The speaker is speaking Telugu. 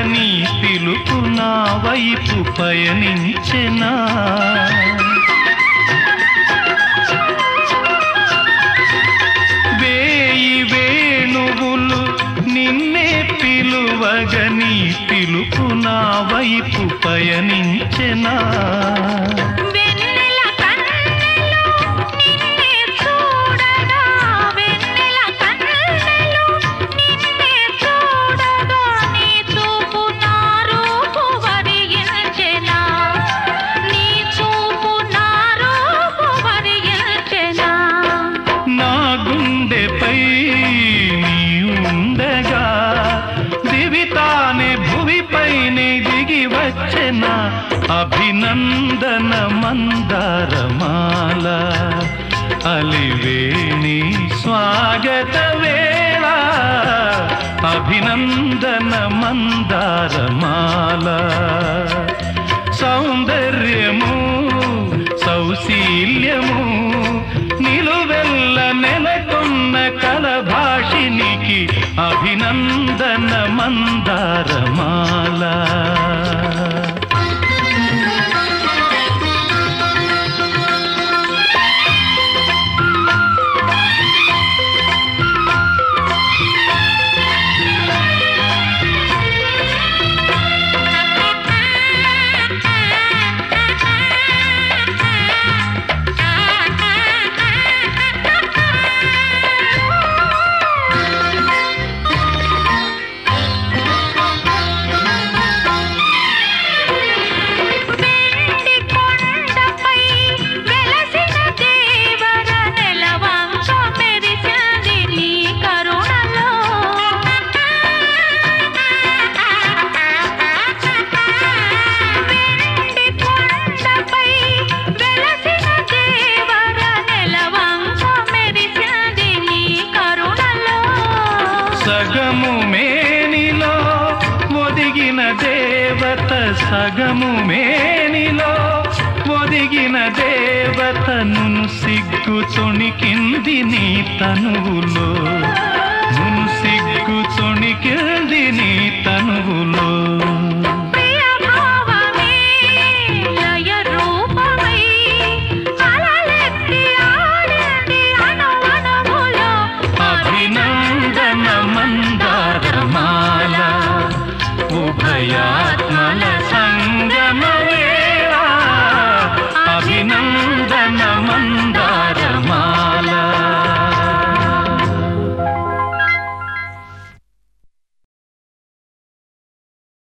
నీ పిలుపు నా వైపు పయనించెనా వేయి వేణువులు నిన్నే పిలువగ నీ పిలుపు నా వైపు పయనించెనా వెన్నెల కన్నెలు నిన్నే చూడగా వెన్నెల కన్నెలు నిన్నే చూడగా నీ చూపు నా రూపు వరిగించెనా నీ చూపు నా రూపు వరిగించెనా నా గుండెపై నీ ఉండగా దివితానే భువిపైనే దిగి వచ్చెన అభినందన మందారమాల అలివేణి స్వాగత వేళ అభినందన మందారమాల సౌందర్యము సౌశీల్యము నిలువెల్ల నెలకొన్న కలభాషినికి అభినందన మందారమాల వెండి కొండపై వెలసిన దేవర నెలవంక మెరిసింది నీ కరుణలో వెండి కొండపై వెలసిన దేవర నెలవంక మెరిసింది నీ కరుణలో సగము మేనిలో ఒదిగిన దేవత సగము మేనిలో ఒదిగిన దేవతను సిగ్గు తొణికింది నీ తనువులో